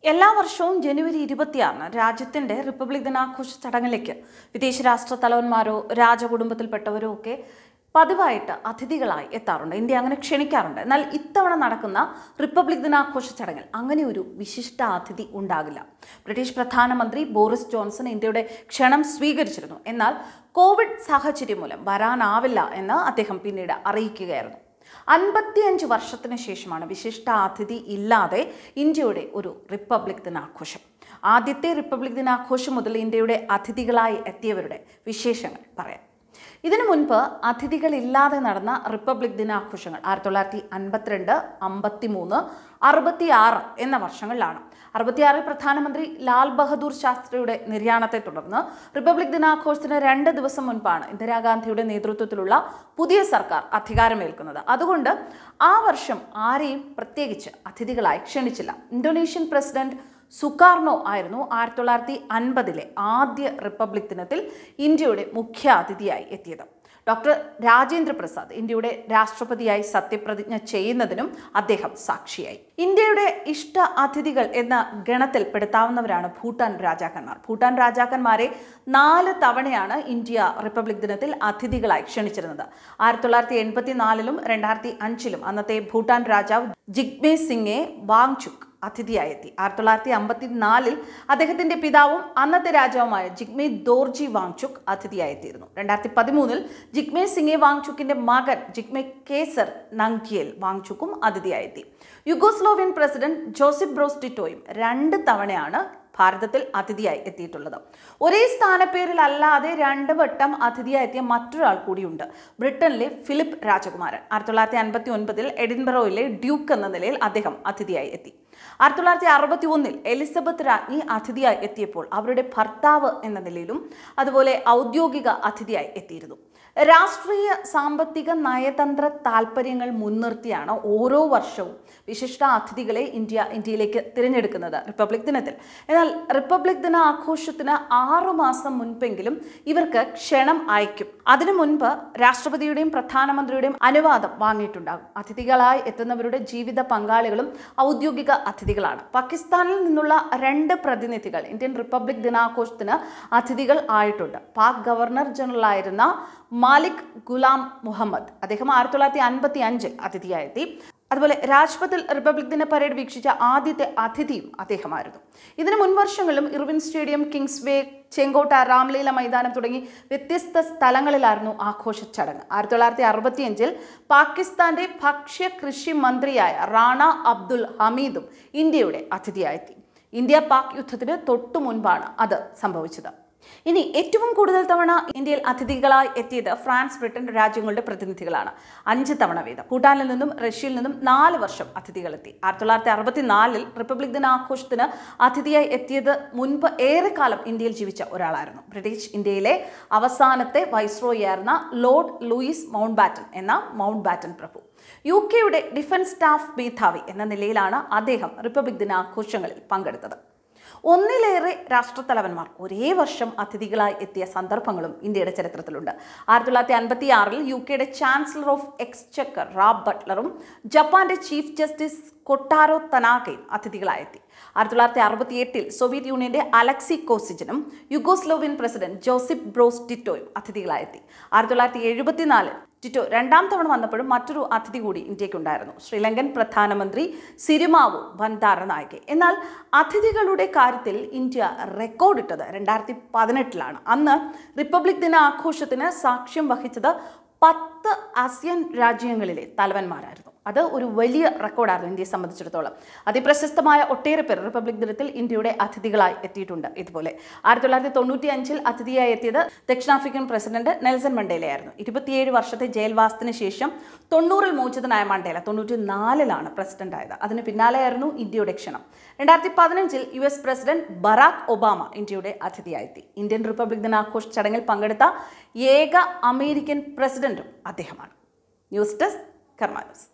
എല്ലാ വർഷവും ജനുവരി ഇരുപത്തിയാറിന് രാജ്യത്തിന്റെ റിപ്പബ്ലിക് ദിനാഘോഷ ചടങ്ങിലേക്ക് വിദേശ രാഷ്ട്ര തലവന്മാരോ രാജകുടുംബത്തിൽപ്പെട്ടവരോ ഒക്കെ പതിവായിട്ട് അതിഥികളായി എത്താറുണ്ട് ഇന്ത്യ അങ്ങനെ ക്ഷണിക്കാറുണ്ട് എന്നാൽ ഇത്തവണ നടക്കുന്ന റിപ്പബ്ലിക് ദിനാഘോഷ ചടങ്ങിൽ അങ്ങനെ ഒരു വിശിഷ്ട അതിഥി ഉണ്ടാകില്ല ബ്രിട്ടീഷ് പ്രധാനമന്ത്രി ബോറിസ് ജോൺസൺ ഇന്ത്യയുടെ ക്ഷണം സ്വീകരിച്ചിരുന്നു എന്നാൽ കോവിഡ് സാഹചര്യം മൂലം വരാനാവില്ല എന്ന് അദ്ദേഹം പിന്നീട് അറിയിക്കുകയായിരുന്നു അൻപത്തിയഞ്ച് വർഷത്തിന് ശേഷമാണ് വിശിഷ്ട അതിഥി ഇല്ലാതെ ഇന്ത്യയുടെ ഒരു റിപ്പബ്ലിക് ദിനാഘോഷം ആദ്യത്തെ റിപ്പബ്ലിക് ദിനാഘോഷം മുതൽ ഇന്ത്യയുടെ അതിഥികളായി എത്തിയവരുടെ വിശേഷങ്ങൾ പറയാം ഇതിനു മുൻപ് അതിഥികളില്ലാതെ നടന്ന റിപ്പബ്ലിക് ദിനാഘോഷങ്ങൾ ആയിരത്തി തൊള്ളായിരത്തി അൻപത്തിരണ്ട് അമ്പത്തി മൂന്ന് അറുപത്തി ആറ് എന്ന വർഷങ്ങളിലാണ് അറുപത്തിയാറിൽ പ്രധാനമന്ത്രി ലാൽ ബഹദൂർ ശാസ്ത്രിയുടെ നിര്യാണത്തെ തുടർന്ന് റിപ്പബ്ലിക് ദിനാഘോഷത്തിന് രണ്ട് ദിവസം മുൻപാണ് ഇന്ദിരാഗാന്ധിയുടെ നേതൃത്വത്തിലുള്ള പുതിയ സർക്കാർ അധികാരമേൽക്കുന്നത് അതുകൊണ്ട് ആ വർഷം ആരെയും പ്രത്യേകിച്ച് അതിഥികളായി ക്ഷണിച്ചില്ല ഇന്തോനേഷ്യൻ പ്രസിഡന്റ് സുകാർണോ ആയിരുന്നു ആയിരത്തി തൊള്ളായിരത്തി അൻപതിലെ ആദ്യ റിപ്പബ്ലിക് ദിനത്തിൽ ഇന്ത്യയുടെ മുഖ്യ അതിഥിയായി എത്തിയത് ഡോക്ടർ രാജേന്ദ്ര പ്രസാദ് ഇന്ത്യയുടെ രാഷ്ട്രപതിയായി സത്യപ്രതിജ്ഞ ചെയ്യുന്നതിനും അദ്ദേഹം സാക്ഷിയായി ഇന്ത്യയുടെ ഇഷ്ട അതിഥികൾ എന്ന ഗണത്തിൽ പെടുത്താവുന്നവരാണ് ഭൂട്ടാൻ രാജാക്കന്മാർ ഭൂട്ടാൻ രാജാക്കന്മാരെ നാല് തവണയാണ് ഇന്ത്യ റിപ്പബ്ലിക് ദിനത്തിൽ അതിഥികളായി ക്ഷണിച്ചിരുന്നത് ആയിരത്തി തൊള്ളായിരത്തി എൺപത്തി നാലിലും രണ്ടായിരത്തി അഞ്ചിലും അന്നത്തെ ഭൂട്ടാൻ രാജാവ് ജിഗ്മേ സിംഗെ വാങ്ചുക് അതിഥിയായി എത്തി ആയിരത്തി തൊള്ളായിരത്തി അമ്പത്തി നാലിൽ അദ്ദേഹത്തിന്റെ പിതാവും അന്നത്തെ രാജാവുമായ ജിഗ്മേ ദോർജി വാങ്ചുക് അതിഥിയായി എത്തിയിരുന്നു രണ്ടായിരത്തി പതിമൂന്നിൽ ജിഗ്മേ സിംഗെ വാങ്ചുക്കിന്റെ മകൻ ജിഗ്മേ കേസർ നങ്ക്യേൽ വാങ്ചുക്കും അതിഥിയായി എത്തി യുഗോസ്ലോവിയൻ പ്രസിഡന്റ് ജോസഫ് ബ്രോസ് ടിറ്റോയും രണ്ട് തവണയാണ് ഭാരതത്തിൽ അതിഥിയായി എത്തിയിട്ടുള്ളത് ഒരേ സ്ഥാനപ്പേരിൽ അല്ലാതെ രണ്ട് വട്ടം അതിഥിയായി എത്തിയ മറ്റൊരാൾ കൂടിയുണ്ട് ബ്രിട്ടനിലെ ഫിലിപ്പ് രാജകുമാരൻ ആയിരത്തി തൊള്ളായിരത്തി അൻപത്തി ഒൻപതിൽ എഡിൻബറോയിലെ ഡ്യൂക്ക് എന്ന നിലയിൽ അദ്ദേഹം അതിഥിയായി എത്തി ആയിരത്തി തൊള്ളായിരത്തി അറുപത്തി ഒന്നിൽ എലിസബത്ത് രാജ്ഞി അതിഥിയായി എത്തിയപ്പോൾ അവരുടെ ഭർത്താവ് എന്ന നിലയിലും അതുപോലെ ഔദ്യോഗിക അതിഥിയായി എത്തിയിരുന്നു രാഷ്ട്രീയ സാമ്പത്തിക നയതന്ത്ര താല്പര്യങ്ങൾ മുൻനിർത്തിയാണ് ഓരോ വർഷവും വിശിഷ്ട അതിഥികളെ ഇന്ത്യ ഇന്ത്യയിലേക്ക് തിരഞ്ഞെടുക്കുന്നത് റിപ്പബ്ലിക് ദിനത്തിൽ എന്നാൽ റിപ്പബ്ലിക് ദിന ആഘോഷത്തിന് ആറു മാസം മുൻപെങ്കിലും ഇവർക്ക് ക്ഷണം അയക്കും അതിനു മുൻപ് രാഷ്ട്രപതിയുടെയും പ്രധാനമന്ത്രിയുടെയും അനുവാദം വാങ്ങിയിട്ടുണ്ടാകും അതിഥികളായി എത്തുന്നവരുടെ ജീവിത പങ്കാളികളും ഔദ്യോഗിക അതിഥികളാണ് പാകിസ്ഥാനിൽ നിന്നുള്ള രണ്ട് പ്രതിനിധികൾ ഇന്ത്യൻ റിപ്പബ്ലിക് ദിനാഘോഷത്തിന് അതിഥികൾ ആയിട്ടുണ്ട് പാക് ഗവർണർ ജനറൽ ആയിരുന്ന മാലിക് ഗുലാം മുഹമ്മദ് അദ്ദേഹം ആയിരത്തി തൊള്ളായിരത്തി അൻപത്തി അഞ്ചിൽ അതിഥിയായെത്തി അതുപോലെ രാജ്പഥിൽ റിപ്പബ്ലിക് ദിന പരേഡ് വീക്ഷിച്ച ആദ്യത്തെ അതിഥിയും അദ്ദേഹമായിരുന്നു ഇതിന് മുൻവർഷങ്ങളിലും ഇർവിൻ സ്റ്റേഡിയം കിങ്സ് വേ ചെങ്കോട്ട രാംലീല മൈതാനം തുടങ്ങി വ്യത്യസ്ത സ്ഥലങ്ങളിലായിരുന്നു ആഘോഷ ചടങ്ങ് ആയിരത്തി തൊള്ളായിരത്തി അറുപത്തിയഞ്ചിൽ പാകിസ്ഥാന്റെ ഭക്ഷ്യ കൃഷി മന്ത്രിയായ റാണ അബ്ദുൽ ഹമീദും ഇന്ത്യയുടെ അതിഥിയായെത്തി ഇന്ത്യ പാക് യുദ്ധത്തിന് തൊട്ടു മുൻപാണ് അത് സംഭവിച്ചത് ഇനി ഏറ്റവും കൂടുതൽ തവണ ഇന്ത്യയിൽ അതിഥികളായി എത്തിയത് ഫ്രാൻസ് ബ്രിട്ടൻ രാജ്യങ്ങളുടെ പ്രതിനിധികളാണ് അഞ്ച് തവണ വീതം ഭൂട്ടാനിൽ നിന്നും റഷ്യയിൽ നിന്നും നാല് വർഷം അതിഥികളെത്തി ആയിരത്തി തൊള്ളായിരത്തി അറുപത്തിനാലിൽ റിപ്പബ്ലിക് ദിനാഘോഷത്തിന് അതിഥിയായി എത്തിയത് മുൻപ് ഏറെക്കാലം ഇന്ത്യയിൽ ജീവിച്ച ഒരാളായിരുന്നു ബ്രിട്ടീഷ് ഇന്ത്യയിലെ അവസാനത്തെ വൈസ്രോയായിരുന്ന ലോർഡ് ലൂയിസ് മൗണ്ട് ബാറ്റൻ എന്ന മൗണ്ട് ബാറ്റൻ പ്രഭു യു കെയുടെ ഡിഫൻസ് സ്റ്റാഫ് മേധാവി എന്ന നിലയിലാണ് അദ്ദേഹം റിപ്പബ്ലിക് ദിനാഘോഷങ്ങളിൽ പങ്കെടുത്തത് ഒന്നിലേറെ രാഷ്ട്രത്തലവന്മാർ ഒരേ വർഷം അതിഥികളായി എത്തിയ സന്ദർഭങ്ങളും ഇന്ത്യയുടെ ചരിത്രത്തിലുണ്ട് ആയിരത്തി തൊള്ളായിരത്തി അൻപത്തി ആറിൽ യു കെയുടെ ചാൻസലർ ഓഫ് എക്സ്ചക്കർ റാബ് ബട്ട്ലറും ജപ്പാന്റെ ചീഫ് ജസ്റ്റിസ് കൊട്ടാരോ തനാകയും അതിഥികളായെത്തി ആയിരത്തി തൊള്ളായിരത്തി അറുപത്തി എട്ടിൽ സോവിയറ്റ് യൂണിയന്റെ അലക്സി കോസിജനും യുഗോസ്ലോവിയൻ പ്രസിഡന്റ് ജോസിഫ് ബ്രോസ് ടിറ്റോയും അതിഥികളായെത്തി ആയിരത്തി തൊള്ളായിരത്തി എഴുപത്തിനാലിൽ ടിറ്റോ രണ്ടാം തവണ വന്നപ്പോഴും മറ്റൊരു അതിഥി കൂടി ഇന്ത്യക്കുണ്ടായിരുന്നു ശ്രീലങ്കൻ പ്രധാനമന്ത്രി സിരിമാവു ബന്ദാരനായകെ എന്നാൽ അതിഥികളുടെ കാര്യത്തിൽ ഇന്ത്യ റെക്കോർഡിട്ടത് രണ്ടായിരത്തി പതിനെട്ടിലാണ് അന്ന് റിപ്പബ്ലിക് ദിന ആഘോഷത്തിന് സാക്ഷ്യം വഹിച്ചത് പത്ത് ആസിയൻ രാജ്യങ്ങളിലെ തലവന്മാരായിരുന്നു അത് ഒരു വലിയ റെക്കോർഡായിരുന്നു ഇന്ത്യയെ സംബന്ധിച്ചിടത്തോളം അതിപ്രശസ്തമായ ഒട്ടേറെ പേർ റിപ്പബ്ലിക് ദിനത്തിൽ ഇന്ത്യയുടെ അതിഥികളായി എത്തിയിട്ടുണ്ട് ഇതുപോലെ ആയിരത്തി തൊള്ളായിരത്തി തൊണ്ണൂറ്റി അഞ്ചിൽ അതിഥിയായി എത്തിയത് ദക്ഷിണാഫ്രിക്കൻ പ്രസിഡന്റ് നെൽസൺ മണ്ടേലയായിരുന്നു ഇരുപത്തിയേഴ് വർഷത്തെ ജയിൽവാസത്തിന് ശേഷം തൊണ്ണൂറിൽ മോചിതനായ മണ്ടേല തൊണ്ണൂറ്റി നാലിലാണ് പ്രസിഡന്റ് ആയത് അതിന് പിന്നാലെയായിരുന്നു ഇന്ത്യയുടെ ക്ഷണം രണ്ടായിരത്തി പതിനഞ്ചിൽ U S president Barack Obama ഇന്ത്യയുടെ അതിഥിയായെത്തി ഇന്ത്യൻ റിപ്പബ്ലിക് ദിനാഘോഷ ചടങ്ങിൽ പങ്കെടുത്ത ഏക അമേരിക്കൻ പ്രസിഡന്റും അദ്ദേഹമാണ് ന്യൂസ് ഡെസ്ക് കർമാ ന്യൂസ്